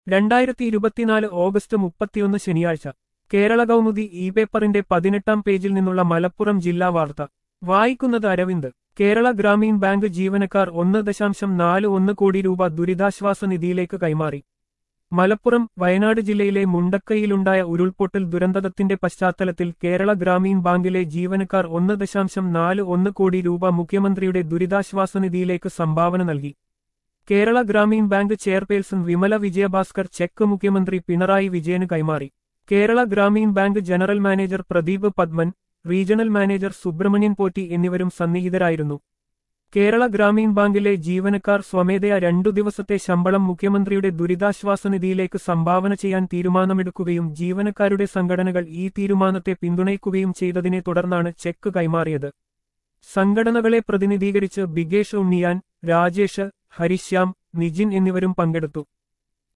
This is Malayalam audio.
രണ്ടായിരത്തി ഇരുപത്തിനാല് ഓഗസ്റ്റ് മുപ്പത്തിയൊന്ന് ശനിയാഴ്ച കേരള കൗമുദി ഇ പേപ്പറിന്റെ പതിനെട്ടാം പേജിൽ നിന്നുള്ള മലപ്പുറം ജില്ലാ വാർത്ത വായിക്കുന്നത് അരവിന്ദ് കേരള ഗ്രാമീൺ ബാങ്ക് ജീവനക്കാർ ഒന്ന് ദശാംശം നാല് ഒന്ന് കോടി രൂപ ദുരിതാശ്വാസ നിധിയിലേക്ക് കൈമാറി മലപ്പുറം വയനാട് ജില്ലയിലെ മുണ്ടക്കയിലുണ്ടായ ഉരുൾപൊട്ടൽ ദുരന്തത്തിന്റെ പശ്ചാത്തലത്തിൽ കേരള ഗ്രാമീൺ ബാങ്കിലെ ജീവനക്കാർ ഒന്ന് ദശാംശം നാല് ഒന്ന് കോടി രൂപ മുഖ്യമന്ത്രിയുടെ ദുരിതാശ്വാസ നിധിയിലേക്ക് സംഭാവന നൽകി Kerala Gramin Bank chairperson Vimala Vijayabhaskar cheque മുഖ്യമന്ത്രി പിണറായി വിജയന് കൈമാറി Kerala Gramin Bank general manager Pradeep Padman regional manager Subramanian Potti എന്നിവരും സന്നിഹിതരായിരുന്നു കേരള ഗ്രാമീൺ ബാങ്കിലെ ജീവനക്കാർ സ്വമേധയാ രണ്ടു ദിവസത്തെ ശമ്പളം മുഖ്യമന്ത്രിയുടെ ദുരിതാശ്വാസ നിധിയിലേക്ക് സംഭാവന ചെയ്യാൻ തീരുമാനമെടുക്കുകയും ജീവനക്കാരുടെ സംഘടനകൾ ഈ തീരുമാനത്തെ പിന്തുണയ്ക്കുകയും ചെയ്തതിനെ തുടർന്നാണ് ചെക്ക് കൈമാറിയത് സംഘടനകളെ പ്രതിനിധീകരിച്ച് ബിഗേഷ് ഉണ്ണിയാൻ രാജേഷ് ഹരിശ്യാം നിജിൻ എന്നിവരും പങ്കെടുത്തു